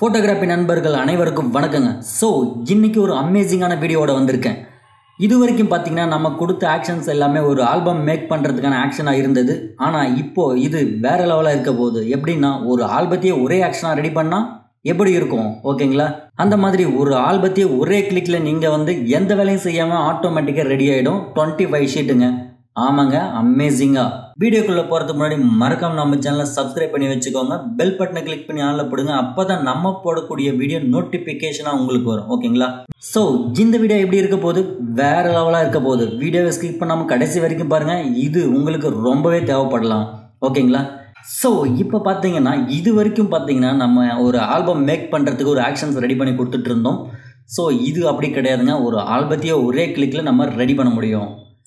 photography நண்பர்கள் அனைவருக்கும் வணக்கங்க ஸோ இன்னைக்கு ஒரு அமேசிங்கான வீடியோவோட வந்திருக்கேன் இது வரைக்கும் பார்த்தீங்கன்னா நம்ம கொடுத்த ஆக்ஷன்ஸ் எல்லாமே ஒரு ஆல்பம் மேக் பண்ணுறதுக்கான ஆக்ஷனாக இருந்தது ஆனால் இப்போ இது வேற லெவலாக இருக்க போகுது எப்படின்னா ஒரு ஆல்பத்தையே ஒரே ஆக்ஷனாக ரெடி பண்ணால் எப்படி இருக்கும் ஓகேங்களா அந்த மாதிரி ஒரு ஆல்பத்தையே ஒரே கிளிக்கில் நீங்கள் வந்து எந்த வேலையும் செய்யாமல் ஆட்டோமேட்டிக்காக ரெடி ஆகிடும் டுவெண்ட்டி ஃபைவ் ஷீட்டுங்க ஆமாங்க அமேசிங்கா வீடியோக்குள்ளே போகிறதுக்கு முன்னாடி மறக்காம நம்ம சேனலை சப்ஸ்கிரைப் பண்ணி வச்சுக்கோங்க பெல் பட்டனை கிளிக் பண்ணி ஆனில் போடுங்க அப்போ தான் நம்ம போடக்கூடிய வீடியோ நோட்டிஃபிகேஷனாக உங்களுக்கு வரும் ஓகேங்களா ஸோ இந்த வீடியோ எப்படி இருக்க போகுது வேற லெவலாக இருக்க போகுது வீடியோவை ஸ்கிப் பண்ணாமல் கடைசி வரைக்கும் பாருங்கள் இது உங்களுக்கு ரொம்பவே தேவைப்படலாம் ஓகேங்களா ஸோ இப்போ பார்த்தீங்கன்னா இது வரைக்கும் பார்த்தீங்கன்னா நம்ம ஒரு ஆல்பம் மேக் பண்ணுறதுக்கு ஒரு ஆக்ஷன்ஸ் ரெடி பண்ணி கொடுத்துட்டு இருந்தோம் ஸோ இது அப்படி கிடையாதுங்க ஒரு ஆல்பத்தையே ஒரே கிளிக்கில் நம்ம ரெடி பண்ண முடியும்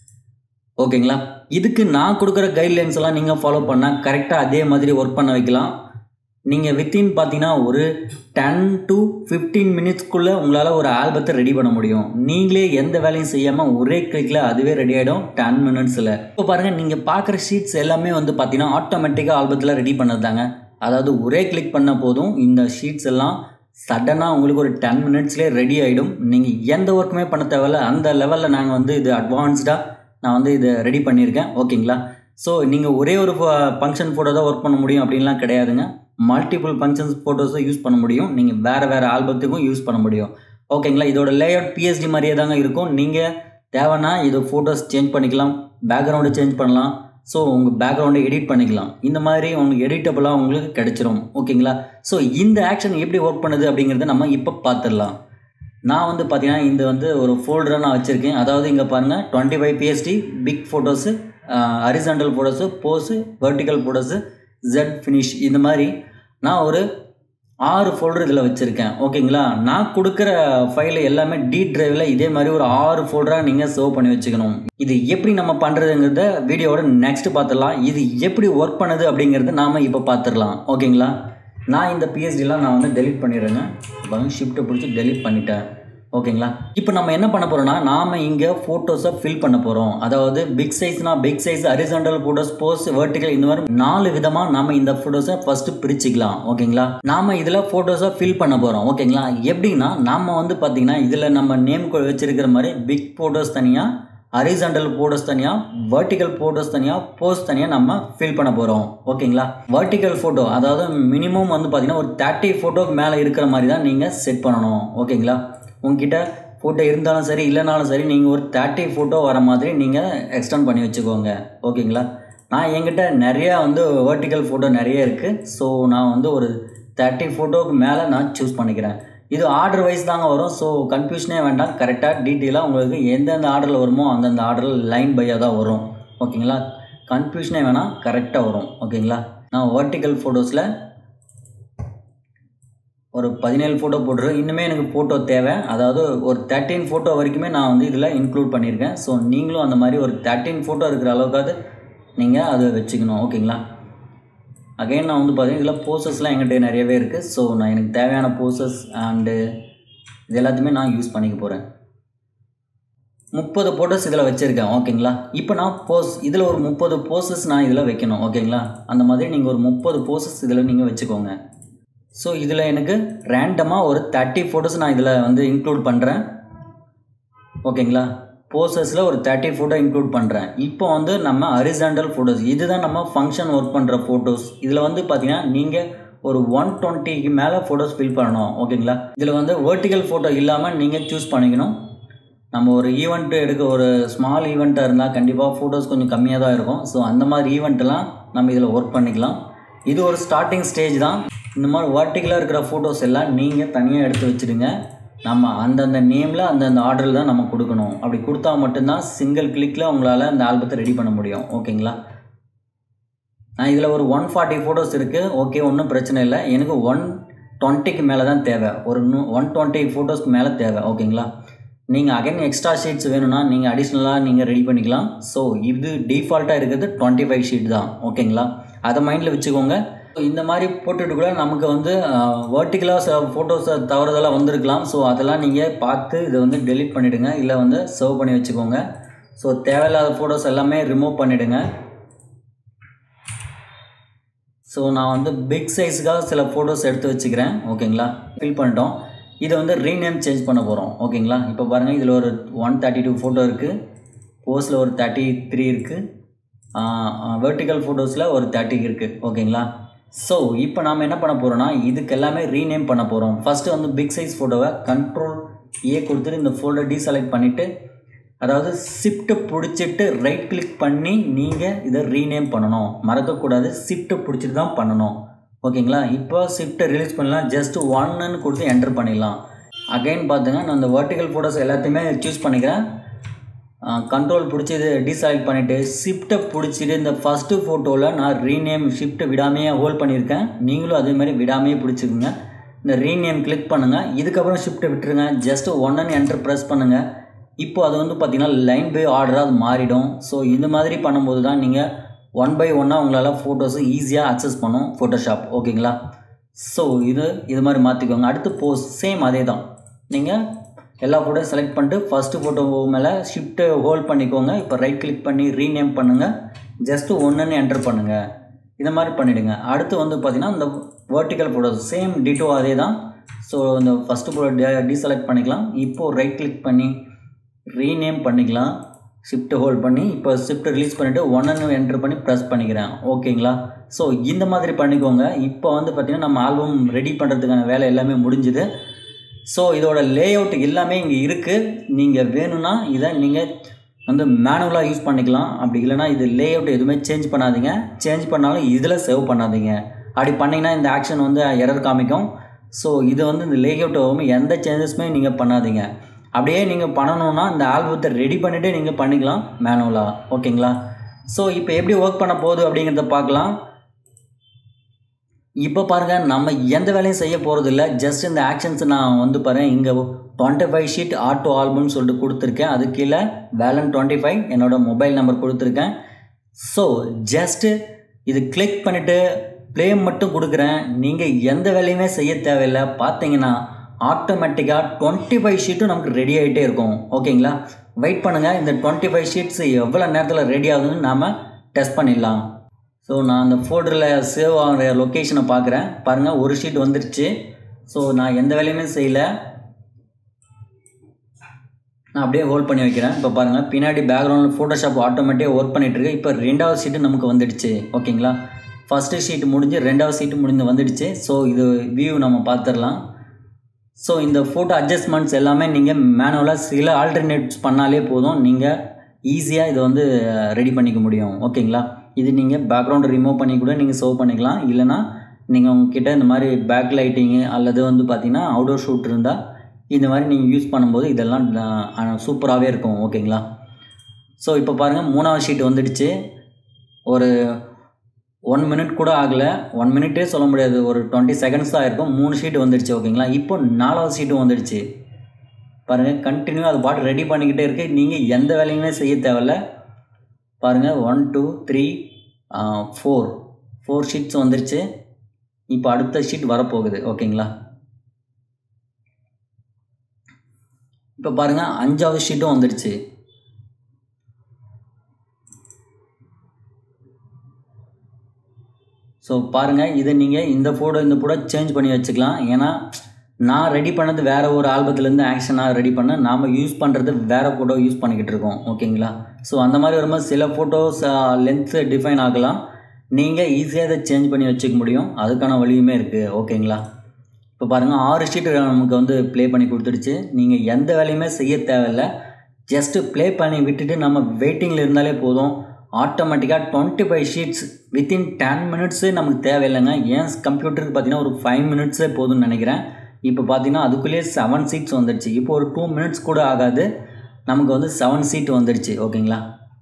ஓகேங்களா இதுக்கு நான் கொடுக்குற கைட்லைன்ஸ் எல்லாம் நீங்கள் ஃபாலோ பண்ணால் கரெக்டாக அதே மாதிரி ஒர்க் பண்ண வைக்கலாம் நீங்கள் வித்தின் பார்த்தீங்கன்னா ஒரு டென் டு ஃபிஃப்டீன் மினிட்ஸ்க்குள்ளே உங்களால் ஒரு ஆல்பத்தை ரெடி பண்ண முடியும் நீங்களே எந்த வேலையும் செய்யாமல் ஒரே கிளிக்கில் அதுவே ரெடி ஆகிடும் டென் மினிட்ஸில் இப்போ பாருங்கள் நீங்கள் பார்க்குற ஷீட்ஸ் எல்லாமே வந்து பார்த்தீங்கன்னா ஆட்டோமேட்டிக்காக ஆல்பத்தில் ரெடி பண்ணது தாங்க அதாவது ஒரே கிளிக் பண்ண போதும் இந்த ஷீட்ஸ் எல்லாம் சடனாக உங்களுக்கு ஒரு டென் மினிட்ஸ்லேயே ரெடி ஆகிடும் நீங்கள் எந்த ஒர்க்குமே பண்ண தேவையில்ல அந்த லெவலில் நாங்கள் வந்து இது அட்வான்ஸ்டாக நான் வந்து இதை ரெடி பண்ணியிருக்கேன் ஓகேங்களா ஸோ நீங்கள் ஒரே ஒரு ஃபங்க்ஷன் ஃபோட்டோ தான் ஒர்க் பண்ண முடியும் அப்படின்லாம் கிடையாதுங்க மல்டிபிள் ஃபங்க்ஷன்ஸ் ஃபோட்டோஸும் யூஸ் பண்ண முடியும் நீங்கள் வேறு வேறு ஆல்பத்துக்கும் யூஸ் பண்ண முடியும் ஓகேங்களா இதோட லேஅவுட் பிஎஸ்டி மாதிரியே தாங்க இருக்கும் நீங்கள் தேவைன்னா இது ஃபோட்டோஸ் சேஞ்ச் பண்ணிக்கலாம் பேக்ரவுண்டை சேஞ்ச் பண்ணலாம் ஸோ உங்கள் பேக்ரவுண்டை எடிட் பண்ணிக்கலாம் இந்த மாதிரி உங்களுக்கு எடிட்டபுளாக உங்களுக்கு கிடைச்சிரும் ஓகேங்களா ஸோ இந்த ஆக்ஷன் எப்படி ஒர்க் பண்ணுது அப்படிங்கிறத நம்ம இப்போ பார்த்துடலாம் நான் வந்து பார்த்தீங்கன்னா இந்த வந்து ஒரு ஃபோல்டராக நான் வச்சுருக்கேன் அதாவது இங்கே பாருங்கள் twenty five PSD big photos horizontal photos pose vertical photos ஜெட் ஃபினிஷ் இந்த மாதிரி நான் ஒரு ஆறு ஃபோல்டர் இதில் வச்சுருக்கேன் ஓகேங்களா நான் கொடுக்குற ஃபைல் எல்லாமே டி ட்ரைவில் இதே மாதிரி ஒரு ஆறு ஃபோல்டராக நீங்கள் சேவ் பண்ணி வச்சுக்கணும் இது எப்படி நம்ம பண்ணுறதுங்கிறத வீடியோவோட நெக்ஸ்ட் பார்த்துடலாம் இது எப்படி ஒர்க் பண்ணுது அப்படிங்கிறத நாம் இப்போ பார்த்துடலாம் ஓகேங்களா நான் இந்த பிஎஸ்டிலாம் நான் வந்து டெலிட் பண்ணிடுறேங்க இப்போ ஷிஃப்ட்டை பிடிச்சி டெலிட் பண்ணிட்டேன் ஓகேங்களா இப்போ நம்ம என்ன பண்ண போகிறோம்னா நாம் இங்கே ஃபோட்டோஸை ஃபில் பண்ண போகிறோம் அதாவது பிக் சைஸ்னால் big size horizontal photos pose vertical இந்த மாதிரி நாலு விதமாக நம்ம இந்த ஃபோட்டோஸை ஃபஸ்ட்டு பிரிச்சுக்கலாம் ஓகேங்களா நாம் இதில் ஃபோட்டோஸை ஃபில் பண்ண போகிறோம் ஓகேங்களா எப்படின்னா நம்ம வந்து பார்த்திங்கன்னா இதில் நம்ம நேம் வச்சிருக்கிற மாதிரி பிக் ஃபோட்டோஸ் தனியாக ஹரிசாண்டல் ஃபோட்டோஸ் தனியாக வெர்டிக்கல் ஃபோட்டோஸ் தனியாக போஸ் தனியாக நம்ம ஃபில் பண்ண போகிறோம் ஓகேங்களா வெர்டிக்கல் ஃபோட்டோ அதாவது மினிமம் வந்து பார்த்திங்கன்னா ஒரு தேர்ட்டி ஃபோட்டோக்கு மேலே இருக்கிற மாதிரி தான் நீங்கள் செட் பண்ணணும் ஓகேங்களா உங்ககிட்ட ஃபோட்டோ இருந்தாலும் சரி இல்லைனாலும் சரி நீங்கள் ஒரு தேர்ட்டி ஃபோட்டோ வர மாதிரி நீங்கள் எக்ஸ்டெண்ட் பண்ணி வச்சுக்கோங்க ஓகேங்களா நான் என்கிட்ட நிறையா வந்து வெர்டிக்கல் ஃபோட்டோ நிறைய இருக்குது ஸோ நான் வந்து ஒரு தேர்ட்டி ஃபோட்டோவுக்கு மேலே நான் சூஸ் பண்ணிக்கிறேன் இது ஆர்டர் வைஸ் தாங்க வரும் ஸோ கன்ஃபியூஷனே வேண்டாம் கரெக்டாக டீட்டெயிலாக உங்களுக்கு எந்தெந்த ஆர்டரில் வருமோ அந்தந்த ஆர்டரில் லைன் பையாக தான் வரும் ஓகேங்களா கன்ஃபியூஷனே வேணாம் கரெக்டாக வரும் ஓகேங்களா நான் வெர்டிக்கல் ஃபோட்டோஸில் ஒரு பதினேழு ஃபோட்டோ போட்டுருக்கேன் இன்னுமே எனக்கு ஃபோட்டோ தேவை அதாவது ஒரு தேர்ட்டீன் ஃபோட்டோ வரைக்குமே நான் வந்து இதில் இன்க்ளூட் பண்ணியிருக்கேன் ஸோ நீங்களும் அந்த மாதிரி ஒரு தேர்ட்டீன் ஃபோட்டோ இருக்கிற அளவுக்காவது நீங்கள் அதை வச்சுக்கணும் ஓகேங்களா அகைன் நான் வந்து பார்த்தீங்கன்னா இதில் போசஸ்லாம் என்கிட்ட நிறையவே இருக்குது ஸோ நான் எனக்கு தேவையான போசஸ் அண்டு இது எல்லாத்தையுமே நான் யூஸ் பண்ணிக்க போகிறேன் முப்பது ஃபோட்டோஸ் இதில் வச்சுருக்கேன் ஓகேங்களா இப்போ நான் போஸ் இதில் ஒரு முப்பது போசஸ் நான் இதில் வைக்கணும் ஓகேங்களா அந்த மாதிரி நீங்கள் ஒரு முப்பது போசஸ் இதில் நீங்கள் வச்சுக்கோங்க ஸோ இதில் எனக்கு ரேண்டமாக ஒரு தேர்ட்டி ஃபோட்டோஸ் நான் இதில் வந்து இன்க்ளூட் பண்ணுறேன் ஓகேங்களா போசஸில் ஒரு தேர்ட்டி ஃபோட்டோ இன்க்ளூட் பண்ணுறேன் இப்போ வந்து நம்ம ஹரிசாண்டல் ஃபோட்டோஸ் இதுதான் நம்ம ஃபங்க்ஷன் ஒர்க் பண்ணுற ஃபோட்டோஸ் இதில் வந்து பார்த்தீங்கன்னா நீங்கள் ஒரு ஒன் டுவெண்ட்டிக்கு மேலே ஃபோட்டோஸ் ஃபில் பண்ணணும் ஓகேங்களா இதில் வந்து வேர்ட்டிக்கல் ஃபோட்டோ இல்லாமல் நீங்கள் சூஸ் பண்ணிக்கணும் நம்ம ஒரு ஈவெண்ட்டு எடுக்க ஒரு ஸ்மால் ஈவெண்ட்டாக இருந்தால் கண்டிப்பாக ஃபோட்டோஸ் கொஞ்சம் கம்மியாக தான் இருக்கும் ஸோ அந்த மாதிரி ஈவெண்ட்டெல்லாம் நம்ம இதில் ஒர்க் பண்ணிக்கலாம் இது ஒரு ஸ்டார்டிங் ஸ்டேஜ் தான் இந்த மாதிரி வேர்ட்டிக்கலாக இருக்கிற ஃபோட்டோஸ் எல்லாம் நீங்கள் தனியாக எடுத்து வச்சுடுங்க நம்ம அந்தந்த நேமில் அந்தந்த ஆர்டரில் தான் நம்ம கொடுக்கணும் அப்படி கொடுத்தா மட்டும்தான் சிங்கிள் கிளிக்கில் உங்களால் அந்த ஆல்பத்தை ரெடி பண்ண முடியும் ஓகேங்களா நான் இதில் ஒரு ஒன் ஃபார்ட்டி ஃபோட்டோஸ் இருக்குது ஓகே ஒன்றும் பிரச்சனை இல்லை எனக்கு ஒன் டுவெண்ட்டிக்கு மேலே தான் தேவை ஒரு ஒன் டுவெண்ட்டி ஃபோட்டோஸ்க்கு மேலே தேவை ஓகேங்களா நீங்கள் அகைன் எக்ஸ்ட்ரா ஷீட்ஸ் வேணும்னா நீங்கள் அடிஷ்னலாக நீங்கள் ரெடி பண்ணிக்கலாம் ஸோ இது டிஃபால்ட்டாக இருக்கிறது டுவெண்ட்டி ஃபைவ் ஷீட் தான் ஓகேங்களா அதை மைண்டில் வச்சுக்கோங்க இந்த மாதிரி போட்டுட்டு கூட நமக்கு வந்து வேர்ட்டிக்கலாக ஃபோட்டோஸை தவறுதெல்லாம் வந்திருக்கலாம் ஸோ அதெல்லாம் நீங்கள் பார்த்து இதை வந்து டெலிட் பண்ணிவிடுங்க இல்லை வந்து சேவ் பண்ணி வச்சுக்கோங்க ஸோ தேவையில்லாத ஃபோட்டோஸ் எல்லாமே ரிமூவ் பண்ணிவிடுங்க ஸோ நான் வந்து பிக் சைஸுக்காக சில ஃபோட்டோஸ் எடுத்து வச்சுக்கிறேன் ஓகேங்களா ஃபில் பண்ணிட்டோம் இதை வந்து ரீநேம் சேஞ்ச் பண்ண போகிறோம் ஓகேங்களா இப்போ பாருங்கள் இதில் ஒரு ஒன் தேர்ட்டி டூ ஃபோட்டோ இருக்குது போஸில் ஒரு தேர்ட்டி த்ரீ இருக்குது வெர்டிக்கல் ஃபோட்டோஸில் ஒரு தேர்ட்டி இருக்குது ஓகேங்களா ஸோ இப்போ நாம் என்ன பண்ண போகிறோம்னா இதுக்கு எல்லாமே ரீநேம் பண்ண போகிறோம் ஃபஸ்ட்டு வந்து பிக் சைஸ் ஃபோட்டோவை கண்ட்ரோல் ஏ கொடுத்துட்டு இந்த ஃபோல்டர் டீசெலக்ட் பண்ணிவிட்டு அதாவது ஷிஃப்ட்டை பிடிச்சிட்டு ரைட் கிளிக் பண்ணி நீங்கள் இதை ரீநேம் பண்ணணும் மறக்கக்கூடாது ஷிஃப்ட்டை பிடிச்சிட்டு தான் பண்ணணும் ஓகேங்களா இப்போ ஷிஃப்ட்டை ரிலீஸ் பண்ணலாம் ஜஸ்ட் ஒன்னுன்னு கொடுத்து என்டர் பண்ணிடலாம் அகைன் பார்த்துங்க நான் இந்த வெர்டிக்கல் ஃபோட்டோஸ் எல்லாத்தையுமே சூஸ் பண்ணிக்கிறேன் கண்ட்ரோல் பிடிச்சி இது டீசெலக்ட் பண்ணிவிட்டு ஷிஃப்ட்டை பிடிச்சிட்டு இந்த ஃபஸ்ட்டு ஃபோட்டோவில் நான் ரீநேம் ஷிஃப்ட்டை விடாமையே ஹோல்ட் பண்ணியிருக்கேன் நீங்களும் அதே மாதிரி விடாமையே பிடிச்சிக்கோங்க இந்த ரீநேம் கிளிக் பண்ணுங்கள் இதுக்கப்புறம் ஷிஃப்ட்டை விட்டுருங்க ஜஸ்ட் ஒன்னு என்டர் ப்ரெஸ் பண்ணுங்கள் இப்போ அது வந்து பார்த்திங்கன்னா லைன் பை ஆர்டராக அது மாறிடும் ஸோ இந்த மாதிரி பண்ணும்போது தான் நீங்கள் ஒன் பை ஒன்னாக உங்களால் ஃபோட்டோஸை ஈஸியாக அக்சஸ் பண்ணும் ஃபோட்டோஷாப் ஓகேங்களா ஸோ இது இது மாதிரி மாற்றிக்கோங்க அடுத்து போஸ்ட் சேம் அதே தான் நீங்கள் எல்லா ஃபோட்டோயும் செலக்ட் பண்ணிட்டு ஃபஸ்ட்டு ஃபோட்டோ மேலே ஷிஃப்ட்டை ஹோல்ட் பண்ணிக்கோங்க இப்போ ரைட் கிளிக் பண்ணி ரீநேம் பண்ணுங்கள் ஜஸ்ட்டு ஒன்றுன்னு என்டர் பண்ணுங்கள் இந்த மாதிரி பண்ணிவிடுங்க அடுத்து வந்து பார்த்திங்கன்னா இந்த வேர்ட்டிக்கல் ஃபோட்டோஸ் சேம் டிட்டோ அதே தான் ஸோ இந்த ஃபஸ்ட்டு ஃபோட்டோ டீசெலக்ட் பண்ணிக்கலாம் இப்போது ரைட் கிளிக் பண்ணி ரீநேம் பண்ணிக்கலாம் ஷிஃப்ட் ஹோல்ட் பண்ணி இப்போ ஷிஃப்ட் ரிலீஸ் பண்ணிவிட்டு ஒன்னு என்டர் பண்ணி ப்ரெஸ் பண்ணிக்கிறேன் ஓகேங்களா ஸோ இந்த மாதிரி பண்ணிக்கோங்க இப்போ வந்து பார்த்திங்கன்னா நம்ம ஆல்பம் ரெடி பண்ணுறதுக்கான வேலை எல்லாமே முடிஞ்சுது ஸோ இதோட லே அவுட் எல்லாமே இங்கே இருக்குது நீங்கள் வேணும்னா இதை நீங்கள் வந்து மேனுவலாக யூஸ் பண்ணிக்கலாம் அப்படி இல்லைனா இது லே அவுட் எதுவுமே சேஞ்ச் பண்ணாதீங்க சேஞ்ச் பண்ணாலும் இதில் சேவ் பண்ணாதீங்க அப்படி பண்ணிங்கன்னா இந்த ஆக்ஷன் வந்து எரர் காமிக்கும் ஸோ இது வந்து இந்த லே அவுட் எந்த சேஞ்சஸுமே நீங்கள் பண்ணாதீங்க அப்படியே நீங்கள் பண்ணணுன்னா இந்த ஆல்பத்தை ரெடி பண்ணிவிட்டு நீங்கள் பண்ணிக்கலாம் மேனுவலாக ஓகேங்களா ஸோ இப்போ எப்படி ஒர்க் பண்ண போகுது அப்படிங்கிறத பார்க்கலாம் இப்போ பாருங்கள் நம்ம எந்த வேலையும் செய்ய போகிறது இல்லை ஜஸ்ட் இந்த ஆக்ஷன்ஸ் நான் வந்து பாருங்கள் இங்கே டுவெண்ட்டி ஃபைவ் ஷீட் ஆட்டோ ஆல்பம்னு சொல்லிட்டு கொடுத்துருக்கேன் அது கீழே வேலன் டுவெண்ட்டி ஃபைவ் என்னோடய மொபைல் நம்பர் கொடுத்துருக்கேன் ஸோ ஜஸ்ட்டு இது கிளிக் பண்ணிவிட்டு ப்ளே மட்டும் கொடுக்குறேன் நீங்கள் எந்த வேலையுமே செய்ய தேவையில்லை பார்த்தீங்கன்னா ஆட்டோமேட்டிக்காக டுவெண்ட்டி ஃபைவ் ஷீட்டும் நமக்கு ரெடி ஆகிட்டே இருக்கும் ஓகேங்களா வெயிட் பண்ணுங்கள் இந்த டுவெண்ட்டி ஃபைவ் ஷீட்ஸ் எவ்வளோ நேரத்தில் ரெடி ஆகுதுன்னு நாம் டெஸ்ட் பண்ணிடலாம் ஸோ நான் அந்த ஃபோல்டரில் சேவ் ஆகிற லொக்கேஷனை பார்க்குறேன் பாருங்கள் ஒரு ஷீட் வந்துருச்சு ஸோ நான் எந்த வேலையுமே செய்யலை நான் அப்படியே ஹோல்ட் பண்ணி வைக்கிறேன் இப்போ பாருங்கள் பின்னாடி பேக்ரவுண்டில் ஃபோட்டோஷாப் ஆட்டோமேட்டிக்காக ஒர்க் பண்ணிகிட்ருக்கு இப்போ ரெண்டாவது ஷீட்டு நமக்கு வந்துடுச்சு ஓகேங்களா ஃபஸ்ட்டு ஷீட் முடிஞ்சு ரெண்டாவது ஷீட்டு முடிஞ்சு வந்துடுச்சு ஸோ இது வியூ நம்ம பார்த்துடலாம் ஸோ இந்த ஃபோட்டோ அட்ஜஸ்ட்மெண்ட்ஸ் எல்லாமே நீங்கள் மேனுவலாக சில ஆல்டர்னேட்ஸ் பண்ணாலே போதும் நீங்கள் ஈஸியாக இதை வந்து ரெடி பண்ணிக்க முடியும் ஓகேங்களா இது நீங்கள் பேக்ரவுண்ட் ரிமூவ் பண்ணி கூட நீங்கள் சேவ் பண்ணிக்கலாம் இல்லைனா நீங்கள் உங்ககிட்ட இந்த மாதிரி பேக் லைட்டிங்கு அல்லது வந்து பார்த்திங்கன்னா அவுடோர் ஷூட் இருந்தால் இந்த மாதிரி நீங்கள் யூஸ் பண்ணும்போது இதெல்லாம் சூப்பராகவே இருக்கும் ஓகேங்களா ஸோ இப்போ பாருங்கள் மூணாவது ஷீட் வந்துடுச்சு ஒரு ஒன் மினிட் கூட ஆகலை ஒன் மினிட்டே சொல்ல முடியாது ஒரு டுவெண்ட்டி செகண்ட்ஸ் தான் இருக்கும் மூணு ஷீட் வந்துடுச்சு ஓகேங்களா இப்போ நாலாவது ஷீட்டும் வந்துடுச்சு பாருங்கள் கண்டினியூ அது பாட்டு ரெடி பண்ணிக்கிட்டே இருக்கு நீங்கள் எந்த வேலையுமே செய்ய தேவையில்ல பாருங்கள் one two three four four sheets வந்துருச்சு இப்போ அடுத்த ஷீட் வரப்போகுது ஓகேங்களா இப்போ பாருங்கள் அஞ்சாவது ஷீட்டும் வந்துடுச்சு ஸோ பாருங்கள் இதை நீங்கள் இந்த ஃபோட்டோ இந்த ஃபோட்டோ சேஞ்ச் பண்ணி வச்சுக்கலாம் ஏன்னா நான் ரெடி பண்ணது வேறு ஒரு ஆல்பத்துலேருந்து ஆக்ஷனாக ரெடி பண்ண நாம் யூஸ் பண்ணுறது வேறு ஃபோட்டோ யூஸ் பண்ணிக்கிட்டு இருக்கோம் ஓகேங்களா ஸோ அந்த மாதிரி வரும்போது சில ஃபோட்டோஸ் லென்த்து டிஃபைன் ஆகலாம் நீங்கள் ஈஸியாக இதை சேஞ்ச் பண்ணி வச்சுக்க முடியும் அதுக்கான வழியுமே இருக்குது ஓகேங்களா இப்போ பாருங்கள் ஆறு ஷீட்டு நமக்கு வந்து ப்ளே பண்ணி கொடுத்துடுச்சு நீங்கள் எந்த வேலையுமே செய்ய தேவையில்லை ஜஸ்ட்டு ப்ளே பண்ணி விட்டுட்டு நம்ம வெயிட்டிங்கில் இருந்தாலே போதும் ஆட்டோமேட்டிக்காக twenty five sheets within ten minutes நமக்கு தேவையில்லைங்க ஏன் கம்ப்யூட்டருக்கு பார்த்தீங்கன்னா ஒரு ஃபைவ் மினிட்ஸே போதும்னு நினைக்கிறேன் இப்போ பார்த்தீங்கன்னா அதுக்குள்ளேயே செவன் சீட்ஸ் வந்துடுச்சு இப்போ ஒரு டூ மினிட்ஸ் கூட ஆகாது நமக்கு வந்து செவன் சீட் வந்துடுச்சு ஓகேங்களா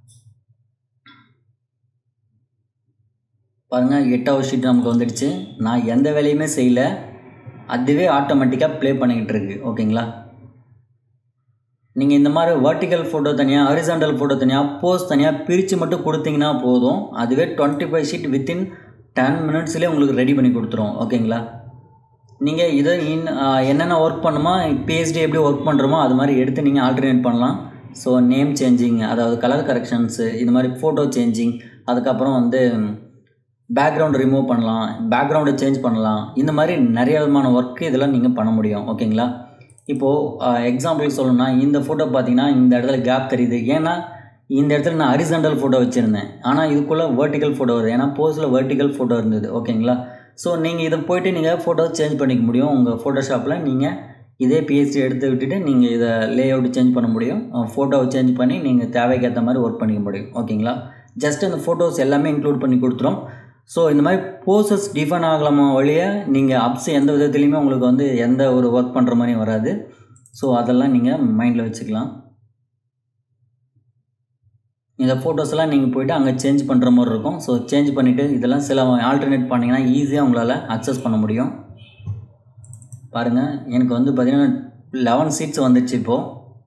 பாருங்கள் எட்டாவது ஷீட் நமக்கு வந்துடுச்சு நான் எந்த வேலையுமே செய்யலை அதுவே ஆட்டோமேட்டிக்காக ப்ளே பண்ணிக்கிட்டு இருக்கு ஓகேங்களா நீங்கள் இந்த மாதிரி வேர்ட்டிக்கல் ஃபோட்டோ தனியாக ஹரிசாண்டல் ஃபோட்டோ தனியாக போஸ் தனியாக பிரித்து மட்டும் கொடுத்தீங்கன்னா போதும் அதுவே twenty five sheet within ten மினிட்ஸ்லேயே உங்களுக்கு ரெடி பண்ணி கொடுத்துரும் ஓகேங்களா நீங்கள் இதை இன் என்னென்ன ஒர்க் பண்ணுமோ பிஹெச்டி எப்படி ஒர்க் பண்ணுறோமோ அது மாதிரி எடுத்து நீங்கள் ஆல்டர்னேட் பண்ணலாம் ஸோ நேம் சேஞ்சிங் அதாவது கலர் கரெக்ஷன்ஸு இது மாதிரி ஃபோட்டோ சேஞ்சிங் அதுக்கப்புறம் வந்து பேக்ரவுண்ட் ரிமூவ் பண்ணலாம் பேக்ரவுண்டை சேஞ்ச் பண்ணலாம் இந்த மாதிரி நிறைய விதமான ஒர்க்கு இதெல்லாம் நீங்கள் பண்ண முடியும் ஓகேங்களா இப்போது எக்ஸாம்பிள் சொல்லணும்னா இந்த ஃபோட்டோ பார்த்தீங்கன்னா இந்த இடத்துல கேப் தெரியுது ஏன்னா இந்த இடத்துல நான் ஹரிசண்டல் ஃபோட்டோ வச்சுருந்தேன் ஆனால் இதுக்குள்ளே வெர்டிக்கல் ஃபோட்டோ வருது ஏன்னா போஸில் வெர்டிக்கல் ஃபோட்டோ இருந்தது ஓகேங்களா ஸோ நீங்கள் இதை போயிட்டு நீங்கள் ஃபோட்டோ சேஞ்ச் பண்ணிக்க முடியும் உங்கள் ஃபோட்டோஷாப்பில் நீங்கள் இதே பிஎஸ்டி எடுத்து விட்டுட்டு நீங்கள் இதை லே அவுட் சேஞ்ச் பண்ண முடியும் ஃபோட்டோவை சேஞ்ச் பண்ணி நீங்கள் தேவைக்கு ஏற்ற மாதிரி ஒர்க் பண்ணிக்க முடியும் ஓகேங்களா ஜஸ்ட் அந்த ஃபோட்டோஸ் எல்லாமே இன்க்ளூட் பண்ணி கொடுத்துரும் ஸோ இந்த மாதிரி போசஸ் டிஃபன் ஆகலாமா வழிய நீங்கள் அப்ஸ் எந்த விதத்துலையுமே உங்களுக்கு வந்து எந்த ஒரு ஒர்க் பண்ணுற மாதிரியும் வராது ஸோ அதெல்லாம் நீங்கள் மைண்டில் வச்சுக்கலாம் இந்த ஃபோட்டோஸ்லாம் நீங்கள் போய்ட்டு அங்கே சேஞ்ச் பண்ணுற மாதிரி இருக்கும் ஸோ சேஞ்ச் பண்ணிவிட்டு இதெல்லாம் சில ஆல்டர்னேட் பண்ணிங்கன்னா ஈஸியாக உங்களால் அக்சஸ் பண்ண முடியும் பாருங்கள் எனக்கு வந்து பார்த்திங்கன்னா லெவன் சீட்ஸ் வந்துச்சு இப்போது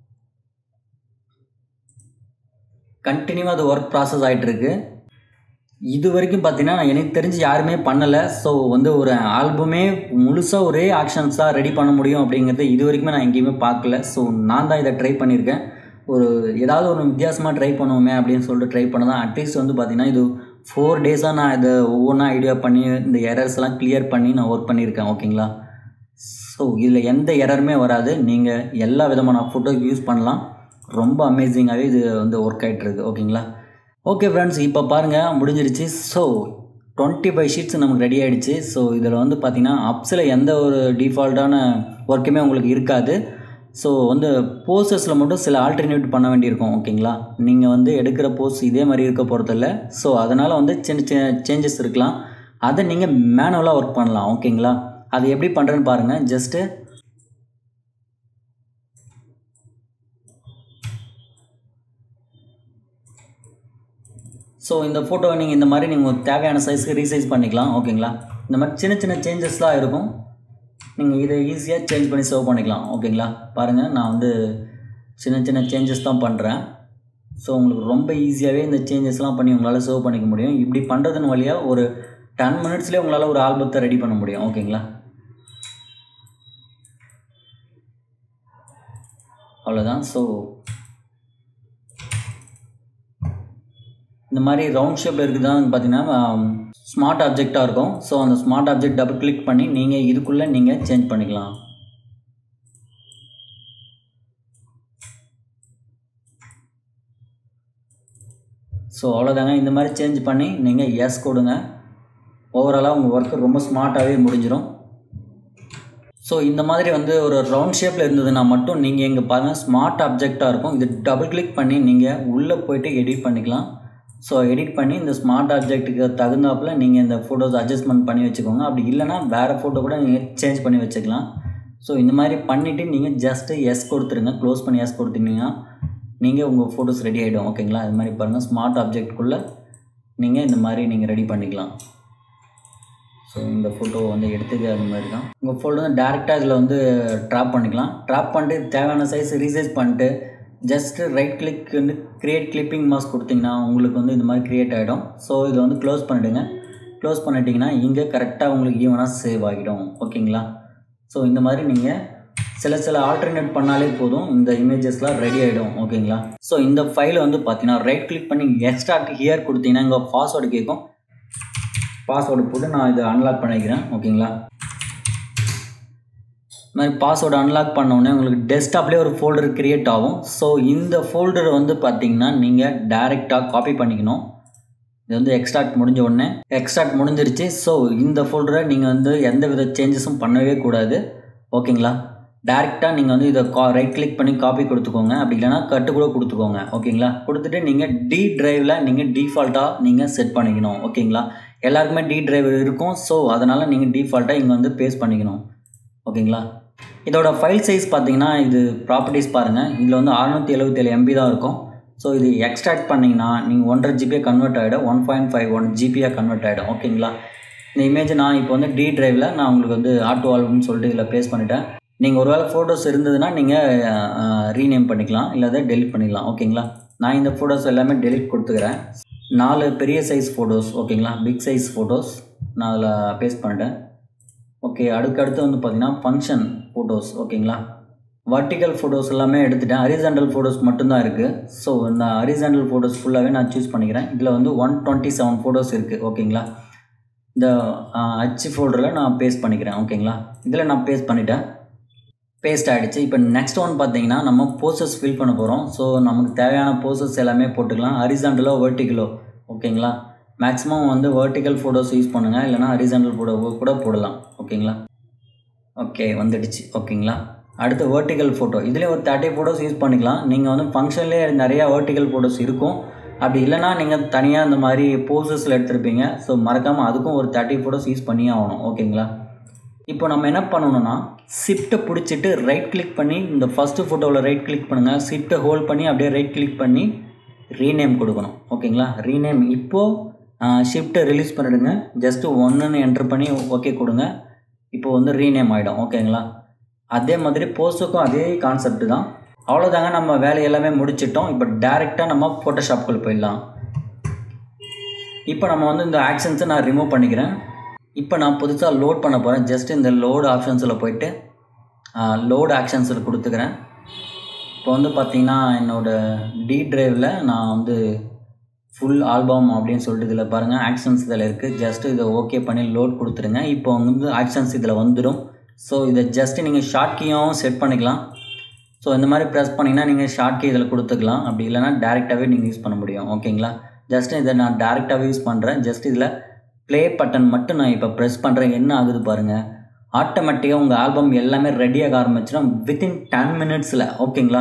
கண்டினியூவாக அது ஒர்க் ப்ராசஸ் ஆகிட்டுருக்கு இது வரைக்கும் பார்த்தீங்கன்னா எனக்கு தெரிஞ்சு யாருமே பண்ணலை ஸோ வந்து ஒரு ஆல்பமே முழுசாக ஒரே ஆக்ஷன்ஸாக ரெடி பண்ண முடியும் அப்படிங்கிறது இது வரைக்குமே நான் எங்கேயுமே பார்க்கல ஸோ நான் தான் இதை ட்ரை பண்ணியிருக்கேன் ஒரு ஏதாவது ஒரு வித்தியாசமாக ட்ரை பண்ணுவோமே அப்படின்னு சொல்லிட்டு ட்ரை பண்ண தான் அட்லீஸ்ட் வந்து பார்த்திங்கன்னா இது ஃபோர் டேஸாக நான் இதை ஒவ்வொன்றா ஐடியா பண்ணி இந்த எரர்ஸ்லாம் கிளியர் பண்ணி நான் ஒர்க் பண்ணியிருக்கேன் ஓகேங்களா ஸோ இதில் எந்த எரருமே வராது நீங்கள் எல்லா விதமான ஃபோட்டோ யூஸ் பண்ணலாம் ரொம்ப அமேசிங்காகவே இது வந்து ஒர்க் ஆகிட்டுருக்கு ஓகேங்களா ஓகே ஃப்ரெண்ட்ஸ் இப்போ பாருங்கள் முடிஞ்சிருச்சு ஸோ டுவெண்ட்டி ஃபைவ் ஷீட்ஸ் நமக்கு ரெடி ஆகிடுச்சு ஸோ இதில் வந்து பார்த்திங்கன்னா அப்ஸில் எந்த ஒரு டிஃபால்ட்டான ஒர்க்குமே உங்களுக்கு இருக்காது ஸோ வந்து போஸஸில் மட்டும் சில ஆல்டர்னேட் பண்ண வேண்டியிருக்கும் ஓகேங்களா நீங்கள் வந்து எடுக்கிற போஸ் இதே மாதிரி இருக்க போகிறதில்ல ஸோ அதனால் வந்து சின்ன சின்ன சேஞ்சஸ் இருக்கலாம் அதை நீங்கள் மேனுவலாக ஒர்க் பண்ணலாம் ஓகேங்களா அது எப்படி பண்ணுறேன்னு பாருங்கள் ஜஸ்ட்டு ஸோ இந்த ஃபோட்டோவை நீங்கள் இந்த மாதிரி நீங்கள் தேவையான சைஸ்க்கு ரீசைஸ் பண்ணிக்கலாம் ஓகேங்களா இந்த மாதிரி சின்ன சின்ன சேஞ்சஸ்லாம் இருக்கும் நீங்கள் இதை ஈஸியாக சேஞ்ச் பண்ணி சேவ் பண்ணிக்கலாம் ஓகேங்களா பாருங்கள் நான் வந்து சின்ன சின்ன சேஞ்சஸ் தான் பண்ணுறேன் ஸோ உங்களுக்கு ரொம்ப ஈஸியாகவே இந்த சேஞ்சஸ்லாம் பண்ணி உங்களால் சேவ் பண்ணிக்க முடியும் இப்படி பண்ணுறதுன்னு வழியாக ஒரு டென் மினிட்ஸ்லேயே உங்களால் ஒரு ஆல்பத்தை ரெடி பண்ண முடியும் ஓகேங்களா அவ்வளோதான் ஸோ இந்த மாதிரி ரவுண்ட் ஷேப்பில் இருக்குதான் பார்த்தீங்கன்னா ஸ்மார்ட் ஆப்ஜெக்டாக இருக்கும் ஸோ அந்த ஸ்மார்ட் ஆப்ஜெக்ட் டபுள் கிளிக் பண்ணி நீங்கள் இதுக்குள்ளே நீங்கள் சேஞ்ச் பண்ணிக்கலாம் ஸோ அவ்வளோதாங்க இந்த மாதிரி சேஞ்ச் பண்ணி நீங்கள் எஸ் கொடுங்க ஓவராலாக உங்கள் ஒர்க்கு ரொம்ப ஸ்மார்ட்டாகவே முடிஞ்சிடும் ஸோ இந்த மாதிரி வந்து ஒரு ரவுண்ட் ஷேப்பில் இருந்ததுன்னா மட்டும் நீங்கள் இங்கே பாருங்கள் ஸ்மார்ட் ஆப்ஜெக்டாக இருக்கும் இது டபுள் கிளிக் பண்ணி நீங்கள் உள்ளே போயிட்டு எடிட் பண்ணிக்கலாம் ஸோ எடிட் பண்ணி இந்த ஸ்மார்ட் ஆப்ஜெக்ட்டுக்கு தகுந்தாப்பில் நீங்கள் இந்த ஃபோட்டோஸ் அட்ஜஸ்ட்மெண்ட் பண்ணி வச்சுக்கோங்க அப்படி இல்லைனா வேறு ஃபோட்டோ கூட நீங்கள் சேஞ்ச் பண்ணி வச்சுக்கலாம் ஸோ இந்த மாதிரி பண்ணிவிட்டு நீங்கள் ஜஸ்ட்டு எஸ் கொடுத்துருங்க க்ளோஸ் பண்ணி எஸ் கொடுத்தீங்கன்னா நீங்கள் உங்கள் ஃபோட்டோஸ் ரெடி ஆகிடும் ஓகேங்களா இது மாதிரி பாருங்கள் ஸ்மார்ட் ஆப்ஜெக்ட்குள்ளே நீங்கள் இந்த மாதிரி நீங்கள் ரெடி பண்ணிக்கலாம் ஸோ இந்த ஃபோட்டோவை வந்து எடுத்தது அது மாதிரி தான் உங்கள் ஃபோட்டோ வந்து டேரெக்டாக இதில் வந்து ட்ராப் பண்ணிக்கலாம் ட்ராப் பண்ணிட்டு தேவையான சைஸ் ரீசைஸ் பண்ணிட்டு ஜஸ்ட்டு ரைட் கிளிக் வந்து க்ரியேட் கிளிப்பிங் மாஸ்க் கொடுத்தீங்கன்னா உங்களுக்கு வந்து இந்த மாதிரி க்ரியேட் ஆகிடும் ஸோ இதை வந்து க்ளோஸ் பண்ணிவிடுங்க க்ளோஸ் பண்ணிட்டீங்கன்னா இங்கே கரெக்டாக உங்களுக்கு ஈவனாக சேவ் ஆகிடும் ஓகேங்களா ஸோ இந்த மாதிரி நீங்கள் சில சில ஆல்டர்னேட் பண்ணாலே போதும் இந்த இமேஜஸ்லாம் ரெடி ஆகிடும் ஓகேங்களா ஸோ இந்த ஃபைலை வந்து பார்த்தீங்கன்னா ரைட் கிளிக் பண்ணி எக்ஸ்ட்ராக்ட் ஹியர் கொடுத்தீங்கன்னா இங்கே பாஸ்வேர்டு கேட்கும் பாஸ்வேர்டு போட்டு நான் இதை அன்லாக் பண்ணிக்கிறேன் ஓகேங்களா இது மாதிரி பாஸ்வேர்டு அன்லாக் பண்ணோடனே உங்களுக்கு டெஸ்க்டாப்லேயே ஒரு ஃபோல்டர் க்ரியேட் ஆகும் ஸோ இந்த ஃபோல்டர் வந்து பார்த்தீங்கன்னா நீங்கள் டைரெக்டாக காப்பி பண்ணிக்கணும் இது வந்து எக்ஸ்ட்ராக்ட் முடிஞ்ச உடனே எக்ஸ்ட்ராக்ட் முடிஞ்சிருச்சு ஸோ இந்த ஃபோல்டரை நீங்கள் வந்து எந்த வித சேஞ்சஸும் பண்ணவே கூடாது ஓகேங்களா டேரெக்டாக நீங்கள் வந்து இதை கா ரைட் கிளிக் பண்ணி காப்பி கொடுத்துக்கோங்க அப்படி இல்லைனா கட்டு கூட கொடுத்துக்கோங்க ஓகேங்களா கொடுத்துட்டு நீங்கள் டி ட்ரைவில் நீங்கள் டிஃபால்ட்டாக நீங்கள் செட் பண்ணிக்கணும் ஓகேங்களா எல்லாருக்குமே டி டிரைவ் இருக்கும் ஸோ அதனால் நீங்கள் டிஃபால்ட்டாக இங்கே வந்து பேஸ்ட் பண்ணிக்கணும் ஓகேங்களா இதோட ஃபைல் சைஸ் பார்த்தீங்கன்னா இது ப்ராப்பர்ட்டிஸ் பாருங்கள் இதில் வந்து அறுநூற்றி எழுபத்தேழு எம்பி தான் இருக்கும் ஸோ இது எக்ஸ்ட்ராக்ட் பண்ணிங்கன்னா நீங்கள் ஒன்றரை ஜிபியாக கன்வெர்ட் ஆகிடும் ஒன் பாயிண்ட் ஃபைவ் ஒன் ஜிபியாக கன்வெர்ட் ஆகிடும் ஓகேங்களா இந்த இமேஜ் நான் இப்போ வந்து டி டிரைவில் நான் உங்களுக்கு வந்து ஆட்டோ ஆல்பம்னு சொல்லிட்டு இதில் பேஸ்ட் பண்ணிட்டேன் நீங்கள் ஒருவேளை ஃபோட்டோஸ் இருந்ததுன்னா நீங்கள் ரீநேம் பண்ணிக்கலாம் இல்லை அதை டெலிட் பண்ணிக்கலாம் ஓகேங்களா நான் இந்த ஃபோட்டோஸ் எல்லாமே டெலிட் கொடுத்துக்கிறேன் நாலு பெரிய சைஸ் ஃபோட்டோஸ் ஓகேங்களா பிக் சைஸ் ஃபோட்டோஸ் நான் அதில் பேஸ்ட் பண்ணிட்டேன் ஓகே அடுக்கடுத்து வந்து பார்த்திங்கன்னா ஃபங்க்ஷன் ஃபோட்டோஸ் ஓகேங்களா வர்டிக்கல் ஃபோட்டோஸ் எல்லாமே எடுத்துட்டேன் ஹரிசாண்டல் ஃபோட்டோஸ் மட்டும்தான் இருக்குது ஸோ இந்த ஹரிசாண்டல் ஃபோட்டோஸ் ஃபுல்லாகவே நான் சூஸ் பண்ணிக்கிறேன் இதில் வந்து ஒன் டுவெண்ட்டி செவன் ஃபோட்டோஸ் இருக்குது ஓகேங்களா இந்த அச்சு ஃபோல்டரில் நான் பேஸ்ட் பண்ணிக்கிறேன் ஓகேங்களா இதில் நான் பேஸ்ட் பண்ணிட்டேன் பேஸ்ட் ஆகிடுச்சு இப்போ நெக்ஸ்ட் ஒன் பார்த்தீங்கன்னா நம்ம போஸ்டர்ஸ் ஃபில் பண்ண போகிறோம் ஸோ நமக்கு தேவையான போஸ்டர்ஸ் எல்லாமே போட்டுக்கலாம் ஹரிசாண்டலோ வெர்டிகலோ ஓகேங்களா மேக்ஸிமம் வந்து வெர்டிக்கல் ஃபோட்டோஸ் யூஸ் பண்ணுங்கள் இல்லைனா ஹரிசாண்டல் ஃபோட்டோ கூட போடலாம் ஓகேங்களா ஓகே வந்துடுச்சு ஓகேங்களா அடுத்து வெர்டிக்கல் ஃபோட்டோ இதில் ஒரு தேர்ட்டி ஃபோட்டோஸ் யூஸ் பண்ணிக்கலாம் நீங்கள் வந்து ஃபங்க்ஷன்லேயே நிறையா வெர்டிக்கல் ஃபோட்டோஸ் இருக்கும் அப்படி இல்லைனா நீங்கள் தனியாக இந்த மாதிரி போசஸில் எடுத்திருப்பீங்க ஸோ மறக்காமல் அதுக்கும் ஒரு தேர்ட்டி ஃபோட்டோஸ் யூஸ் பண்ணியே ஆகணும் ஓகேங்களா இப்போ நம்ம என்ன பண்ணணும்னா ஷிஃப்ட்டை பிடிச்சிட்டு ரைட் கிளிக் பண்ணி இந்த ஃபஸ்ட்டு ஃபோட்டோவில் ரைட் கிளிக் பண்ணுங்கள் ஷிஃப்ட்டை ஹோல்ட் பண்ணி அப்படியே ரைட் கிளிக் பண்ணி ரீநேம் கொடுக்கணும் ஓகேங்களா ரீநேம் இப்போது ஷிஃப்ட்டை ரிலீஸ் பண்ணிவிடுங்க ஜஸ்ட்டு ஒன்றுன்னு என்ட்ரு பண்ணி ஓகே கொடுங்க இப்போ வந்து ரீநேம் ஆகிடும் ஓகேங்களா அதே மாதிரி போஸ்ட்டுக்கும் அதே கான்செப்ட் தான் அவ்வளோதாங்க நம்ம வேலை எல்லாமே முடிச்சிட்டோம் இப்போ டேரெக்டாக நம்ம ஃபோட்டோஷாப்குள்ளே போயிடலாம் இப்போ நம்ம வந்து இந்த ஆக்ஷன்ஸை நான் ரிமூவ் பண்ணிக்கிறேன் இப்போ நான் புதுசாக லோட் பண்ண போகிறேன் ஜஸ்ட் இந்த லோடு ஆப்ஷன்ஸில் போயிட்டு லோடு ஆக்ஷன்ஸில் கொடுத்துக்கிறேன் இப்போ வந்து பார்த்திங்கன்னா என்னோடய டி ட்ரைவில் நான் வந்து ஃபுல் ஆல்பம் அப்படின்னு சொல்லிட்டு இதில் பாருங்கள் ஆக்ஷன்ஸ் இதில் இருக்குது ஜஸ்ட்டு இதை ஓகே பண்ணி லோட் கொடுத்துருங்க இப்போ வந்து ஆக்ஷன்ஸ் இதில் வந்துடும் ஸோ இதை ஜஸ்ட்டு நீங்கள் ஷார்ட் கீயாகவும் செட் பண்ணிக்கலாம் ஸோ இந்த மாதிரி ப்ரெஸ் பண்ணிங்கன்னா நீங்கள் ஷார்ட் கீ இதில் கொடுத்துக்கலாம் அப்படி இல்லைனா டேரெக்டாகவே நீங்கள் யூஸ் பண்ண முடியும் ஓகேங்களா ஜஸ்ட்டு இதை நான் டேரெக்டாகவே யூஸ் பண்ணுறேன் ஜஸ்ட் இதில் ப்ளே பட்டன் மட்டும் நான் இப்போ ப்ரெஸ் பண்ணுறேன் என்ன ஆகுது பாருங்கள் ஆட்டோமேட்டிக்காக உங்கள் ஆல்பம் எல்லாமே ரெடியாக ஆரம்பிச்சிடும் வித்தின் டென் மினிட்ஸில் ஓகேங்களா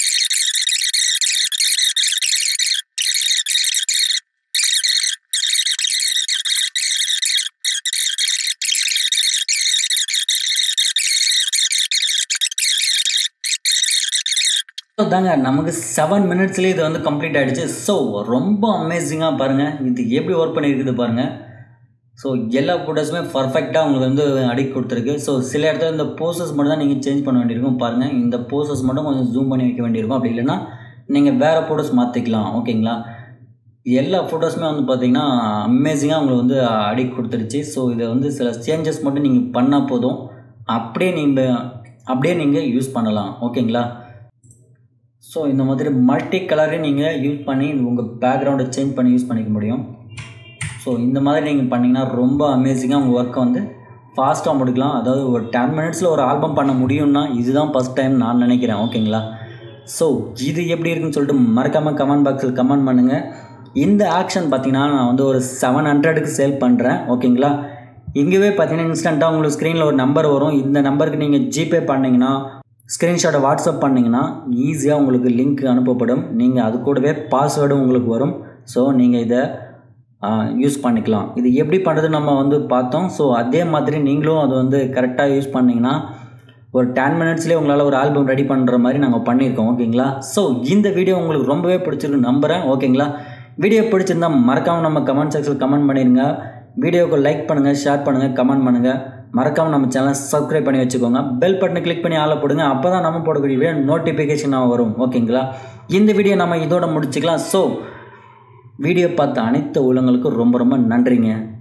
தாங்க நமக்கு செவன் மினிட்ஸ்லேயே இது வந்து கம்ப்ளீட் ஆகிடுச்சு ஸோ ரொம்ப அமேசிங்காக பாருங்கள் இது எப்படி ஒர்க் பண்ணியிருக்குது பாருங்கள் ஸோ எல்லா ஃபோட்டோஸுமே பர்ஃபெக்டாக உங்களுக்கு வந்து அடிக்க கொடுத்துருக்கு ஸோ சில இடத்துல இந்த போசஸ் மட்டும் தான் நீங்கள் சேஞ்ச் பண்ண வேண்டியிருக்கும் பாருங்கள் இந்த போசஸ் மட்டும் கொஞ்சம் ஜூம் பண்ணி வைக்க வேண்டியிருக்கும் அப்படி இல்லைன்னா நீங்கள் வேறு ஃபோட்டோஸ் மாற்றிக்கலாம் ஓகேங்களா எல்லா ஃபோட்டோஸுமே வந்து பார்த்திங்கன்னா அமேசிங்காக உங்களுக்கு வந்து அடிக்க கொடுத்துருச்சு ஸோ இதை வந்து சில சேஞ்சஸ் மட்டும் நீங்கள் பண்ணால் போதும் அப்படியே நீங்கள் அப்படியே நீங்கள் யூஸ் பண்ணலாம் ஓகேங்களா ஸோ இந்த மாதிரி மல்டி கலரையும் நீங்கள் யூஸ் பண்ணி உங்கள் பேக்ரவுண்டை சேஞ்ச் பண்ணி யூஸ் பண்ணிக்க முடியும் ஸோ இந்த மாதிரி நீங்கள் பண்ணிங்கன்னா ரொம்ப அமேசிங்காக உங்கள் ஒர்க்கை வந்து ஃபாஸ்ட்டாக முடிக்கலாம் அதாவது ஒரு டென் மினிட்ஸில் ஒரு ஆல்பம் பண்ண முடியும்னா இதுதான் ஃபஸ்ட் டைம் நான் நினைக்கிறேன் ஓகேங்களா ஸோ இது எப்படி இருக்குன்னு சொல்லிட்டு மறக்காமல் கமெண்ட் பாக்ஸில் கமெண்ட் பண்ணுங்கள் இந்த ஆக்ஷன் பார்த்தீங்கன்னா நான் வந்து ஒரு செவன் ஹண்ட்ரடுக்கு சேல் பண்ணுறேன் ஓகேங்களா இங்கேவே பார்த்தீங்கன்னா இன்ஸ்டண்ட்டாக உங்களுக்கு ஸ்க்ரீனில் ஒரு நம்பர் வரும் இந்த நம்பருக்கு நீங்கள் ஜிபே பண்ணிங்கன்னா ஸ்க்ரீன்ஷாட்டை வாட்ஸ்அப் பண்ணிங்கன்னா ஈஸியாக உங்களுக்கு லிங்க் அனுப்பப்படும் நீங்கள் அது கூடவே பாஸ்வேர்டும் உங்களுக்கு வரும் ஸோ நீங்கள் இதை யூஸ் பண்ணிக்கலாம் இது எப்படி பண்ணுறது நம்ம வந்து பார்த்தோம் ஸோ அதே மாதிரி நீங்களும் அது வந்து கரெக்டாக யூஸ் பண்ணிங்கன்னா ஒரு டென் மினிட்ஸ்லேயே உங்களால் ஒரு ஆல்பம் ரெடி பண்ணுற மாதிரி நாங்கள் பண்ணியிருக்கோம் ஓகேங்களா ஸோ இந்த வீடியோ உங்களுக்கு ரொம்பவே பிடிச்சிருக்கு நம்புகிறேன் ஓகேங்களா வீடியோ பிடிச்சிருந்தா மறக்காமல் நம்ம கமெண்ட் செக்ஷனில் கமெண்ட் பண்ணிடுங்க வீடியோவுக்கு லைக் பண்ணுங்கள் ஷேர் பண்ணுங்கள் கமெண்ட் பண்ணுங்கள் மறக்காமல் நம்ம சேனலை சப்ஸ்கிரைப் பண்ணி வச்சுக்கோங்க பெல் பட்டனை கிளிக் பண்ணி ஆளை போடுங்க அப்போ தான் நம்ம போடக்கூடிய வீடியோ நோட்டிஃபிகேஷனாக வரும் ஓகேங்களா இந்த வீடியோ நம்ம இதோட முடிச்சுக்கலாம் ஸோ வீடியோ பார்த்த அனைத்து உள்ளங்களுக்கும் ரொம்ப ரொம்ப நன்றிங்க